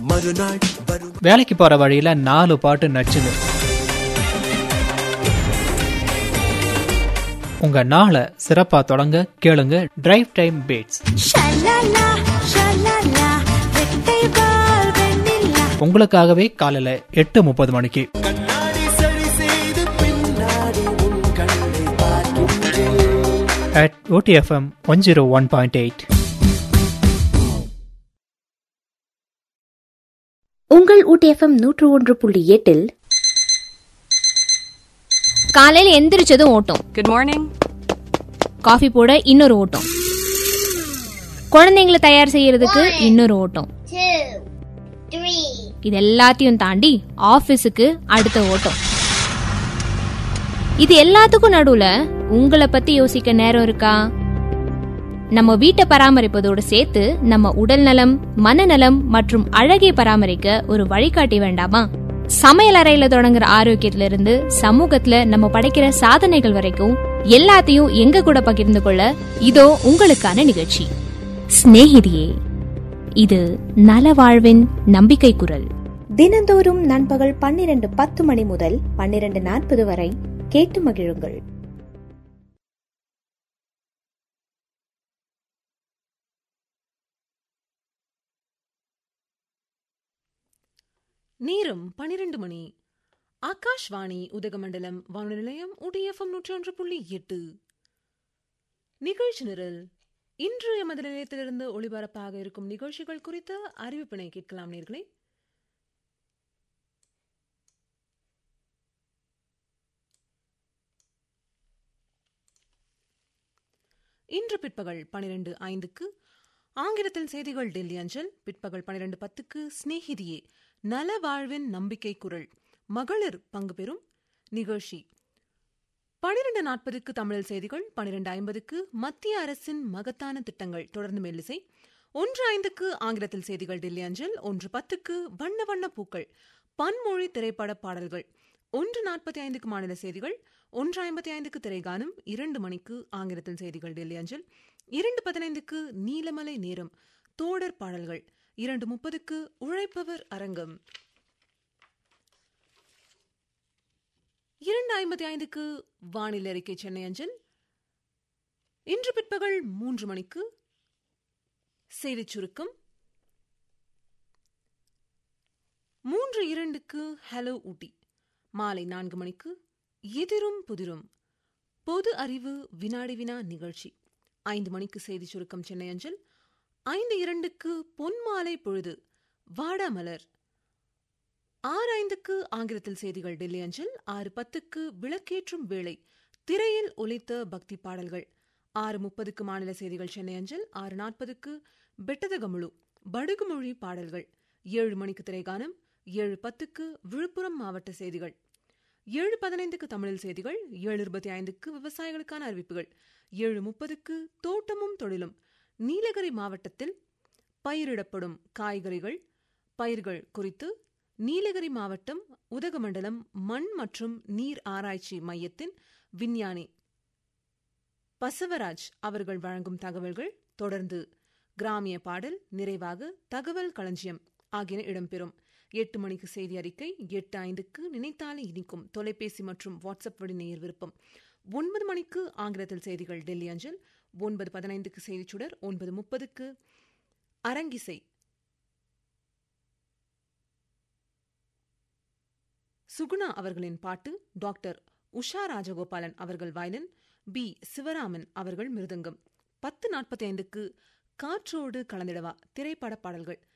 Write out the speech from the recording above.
மறுநாள் வரும் வேலைக்கு போற வழியில நாலு பாட்டு நச்சுது உங்க நாளை சிறப்பா தொடங்க கேளுங்க டிரைவ் டைம் பீட்ஸ் ஷலலா ஷலலா வெட்டை பால் வெண்ணிலா உங்களுக்காகவே காலையில எட்டு முப்பது மணிக்கு கண்ணாடி சரி செய்து பின்னாடி உன் கண்ணை பார்க்கின்றேன் at Ooty FM one zero one point eight உங்கள் ஊட்டிஎஃப்எம் நூற்று ஒன்று புள்ளி எட்டில் காலையில எந்திரிச்சதும் ஓட்டம் குட் மார்னிங் காஃபி போட இன்னொரு ஓட்டம் குழந்தைங்களை தயார் செய்யறதுக்கு இன்னொரு ஓட்டம் இது எல்லாத்தையும் தாண்டி ஆபீஸுக்கு அடுத்த ஓட்டம் இது எல்லாத்துக்கும் நடுவுல உங்களை பத்தி யோசிக்க நேரம் இருக்கா நம்ம வீட்டை பராமரிப்பதோடு சேர்த்து நம்ம உடல் நலம் மனநலம் மற்றும் அழகை பராமரிக்க ஒரு வழிகாட்டி வேண்டாமா சமையல் அறையில தொடங்குற ஆரோக்கியத்துல இருந்து சமூகத்துல நம்ம படைக்கிற சாதனைகள் வரைக்கும் எல்லாத்தையும் எங்க கூட பகிர்ந்து கொள்ள இதோ உங்களுக்கான நிகழ்ச்சி சிநேகிதியே இது நல வாழ்வின் நம்பிக்கை குரல் தினந்தோறும் நண்பகல் பன்னிரண்டு பத்து மணி முதல் பன்னிரண்டு நாற்பது வரை கேட்டு மகிழுங்கள் நேரம் பனிரெண்டு மணி ஆகாஷ்வாணி உதகமண்டலம் வானொலி நிலையம் உடிஎஃப்எம் நூற்றி ஒன்று புள்ளி எட்டு நிகழ்ச்சி நிரல் இன்று எமது நிலையத்திலிருந்து ஒளிபரப்பாக இருக்கும் நிகழ்ச்சிகள் குறித்த அறிவிப்பினை கேட்கலாம் நேர்களே இன்று பிற்பகல் பனிரெண்டு ஐந்துக்கு ஆங்கிலத்தில் செய்திகள் டெல்லி அஞ்சல் பிற்பகல் பனிரெண்டு பத்துக்கு சிநேகிதியே நல வாழ்வின் நம்பிக்கை குரல் மகளிர் பங்கு பெறும் நிகழ்ச்சி பனிரெண்டு நாற்பதுக்கு தமிழில் செய்திகள் பனிரெண்டு ஐம்பதுக்கு மத்திய அரசின் மகத்தான திட்டங்கள் தொடர்ந்து மெல்லிசை ஒன்று ஐந்துக்கு ஆங்கிலத்தில் செய்திகள் டெல்லி அஞ்சல் ஒன்று பத்துக்கு வண்ண வண்ண பூக்கள் பன்மொழி திரைப்பட பாடல்கள் ஒன்று நாற்பத்தி ஐந்துக்கு மாநில செய்திகள் ஒன்று ஐம்பத்தி ஐந்துக்கு திரைகானம் இரண்டு மணிக்கு ஆங்கிலத்தில் செய்திகள் டெல்லி அஞ்சல் இரண்டு பதினைந்துக்கு நீலமலை நேரம் தோடர் பாடல்கள் இரண்டு முப்பதுக்கு உழைப்பவர் அரங்கம் இரண்டு ஐம்பத்தி ஐந்துக்கு வானிலை அறிக்கை சென்னை அஞ்சல் இன்று பிற்பகல் மூன்று மணிக்கு செய்திச் சுருக்கம் மூன்று இரண்டுக்கு ஹலோ ஊட்டி மாலை நான்கு மணிக்கு எதிரும் புதிரும் பொது அறிவு வினாடி வினா நிகழ்ச்சி ஐந்து மணிக்கு செய்தி சுருக்கம் சென்னை அஞ்சல் ஐந்து இரண்டுக்கு பொன்மாலை பொழுது வாடாமலர் ஆறு ஐந்துக்கு ஆங்கிலத்தில் செய்திகள் டெல்லி அஞ்சல் ஆறு பத்துக்கு விளக்கேற்றும் வேளை திரையில் ஒலித்த பக்தி பாடல்கள் ஆறு முப்பதுக்கு மாநில செய்திகள் சென்னை அஞ்சல் ஆறு நாற்பதுக்கு பெட்டதகமுழு படுகுமொழி பாடல்கள் ஏழு மணிக்கு திரைகானம் ஏழு பத்துக்கு விழுப்புரம் மாவட்ட செய்திகள் ஏழு பதினைந்துக்கு தமிழில் செய்திகள் ஏழு இருபத்தி ஐந்துக்கு விவசாயிகளுக்கான அறிவிப்புகள் ஏழு முப்பதுக்கு தோட்டமும் தொழிலும் நீலகிரி மாவட்டத்தில் பயிரிடப்படும் காய்கறிகள் பயிர்கள் குறித்து நீலகிரி மாவட்டம் உதகமண்டலம் மண் மற்றும் நீர் ஆராய்ச்சி மையத்தின் விஞ்ஞானி பசவராஜ் அவர்கள் வழங்கும் தகவல்கள் தொடர்ந்து கிராமிய பாடல் நிறைவாக தகவல் களஞ்சியம் ஆகியன இடம்பெறும் எட்டு மணிக்கு செய்தி அறிக்கை எட்டு ஐந்துக்கு நினைத்தாலே இனிக்கும் தொலைபேசி மற்றும் வாட்ஸ்அப் வழி நேயர் விருப்பம் ஒன்பது மணிக்கு ஆங்கிலத்தில் செய்திகள் டெல்லி அஞ்சல் ஒன்பது பதினைந்துக்கு செய்திச் சுடர் ஒன்பது முப்பதுக்கு அரங்கிசை சுகுணா அவர்களின் பாட்டு டாக்டர் உஷா ராஜகோபாலன் அவர்கள் வயலின் பி சிவராமன் அவர்கள் மிருதங்கம் பத்து நாற்பத்தி ஐந்துக்கு காற்றோடு கலந்திடவா திரைப்பட பாடல்கள்